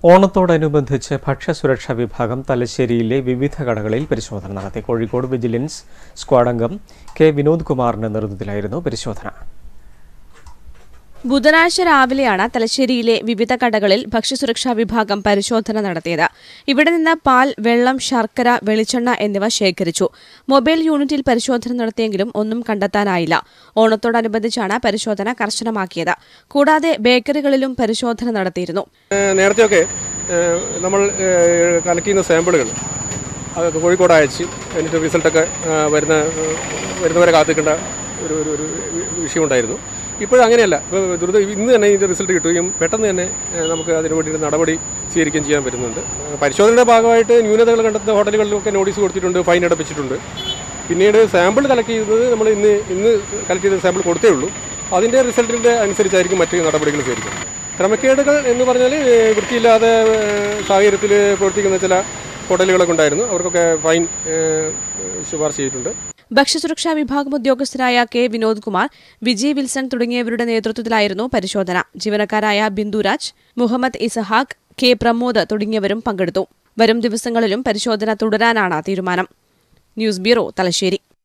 ഓണത്തോടനുബന്ധിച്ച് ഭക്ഷ്യസുരക്ഷാ വിഭാഗം തലശ്ശേരിയിലെ വിവിധ കടകളിൽ പരിശോധന നടത്തി കോഴിക്കോട് വിജിലൻസ് സ്ക്വാഡ് അംഗം കെ വിനോദ് കുമാറിന്റെ നേതൃത്വത്തിലായിരുന്നു പരിശോധന ബുധനാഴ്ച രാവിലെയാണ് തലശ്ശേരിയിലെ വിവിധ കടകളിൽ ഭക്ഷ്യസുരക്ഷാ വിഭാഗം പരിശോധന നടത്തിയത് ഇവിടെ നിന്ന് പാൽ വെള്ളം ശർക്കര വെളിച്ചെണ്ണ എന്നിവ ശേഖരിച്ചു മൊബൈൽ യൂണിറ്റിൽ പരിശോധന നടത്തിയെങ്കിലും ഒന്നും കണ്ടെത്താനായില്ല ഓണത്തോടനുബന്ധിച്ചാണ് പരിശോധന കർശനമാക്കിയത് കൂടാതെ ബേക്കറികളിലും പരിശോധന നടത്തിയിരുന്നു ഏഹ് നേരത്തെയൊക്കെ ഏഹ് നമ്മൾ ഏഹ് കളക്ട് ചെയ്യുന്ന സാമ്പിളുകൾ അതൊക്കെ കോഴിക്കോട് അയച്ച് എന്നിട്ട് റിസൾട്ടൊക്കെ ഏഹ് വരുന്ന ഏഹ് വരുന്നവരെ കാത്തിക്കേണ്ട ഒരു ഒരു ഒരു വിഷയം ഉണ്ടായിരുന്നു ഇപ്പോഴും അങ്ങനെയല്ല ഇപ്പോൾ ദ്രുത ഇന്ന് തന്നെ ഇതിൻ്റെ റിസൾട്ട് കിട്ടുകയും പെട്ടെന്ന് തന്നെ ഏഹ് നമുക്ക് അതിന് വേണ്ടി നടപടി സ്വീകരിക്കുകയും ചെയ്യാൻ പറ്റുന്നുണ്ട് ഏഹ് പരിശോധനയുടെ ഭാഗമായിട്ട് ന്യൂനതകൾ കണ്ടെത്തുന്ന ഹോട്ടലുകളിലൊക്കെ നോട്ടീസ് കൊടുത്തിട്ടുണ്ട് ഫൈൻ അടപ്പിച്ചിട്ടുണ്ട് പിന്നീട് സാമ്പിൾ കളക്ട് ചെയ്യുന്നത് നമ്മൾ ഇന്ന് ഇന്ന് കളക്ട് ചെയ്ത സാമ്പിൾ കൊടുത്തേ ഉള്ളൂ അതിൻ്റെ റിസൾട്ടിൻ്റെ അനുസരിച്ചായിരിക്കും മറ്റ് നടപടികൾ സ്വീകരിക്കുന്നത് ക്രമക്കേടുകൾ എന്ന് പറഞ്ഞാൽ ഏഹ് വൃത്തിയില്ലാതെ ഏഹ് സാഹചര്യത്തിൽ പ്രവർത്തിക്കുന്ന ചില ഹോട്ടലുകളൊക്കെ ഉണ്ടായിരുന്നു അവർക്കൊക്കെ ഫൈൻ ഏഹ് ശുപാർശ ചെയ്തിട്ടുണ്ട് ഭക്ഷ്യസുരക്ഷാ വിഭാഗം ഉദ്യോഗസ്ഥരായ കെ വിനോദ് കുമാർ വിജയ് വിൽസൺ തുടങ്ങിയവരുടെ നേതൃത്വത്തിലായിരുന്നു പരിശോധന ജീവനക്കാരായ ബിന്ദുരാജ് മുഹമ്മദ് ഇസഹാഖ് കെ പ്രമോദ് തുടങ്ങിയവരും പങ്കെടുത്തു വരും ദിവസങ്ങളിലും പരിശോധന തുടരാനാണ് തീരുമാനം ന്യൂസ് ബ്യൂറോ തലശ്ശേരി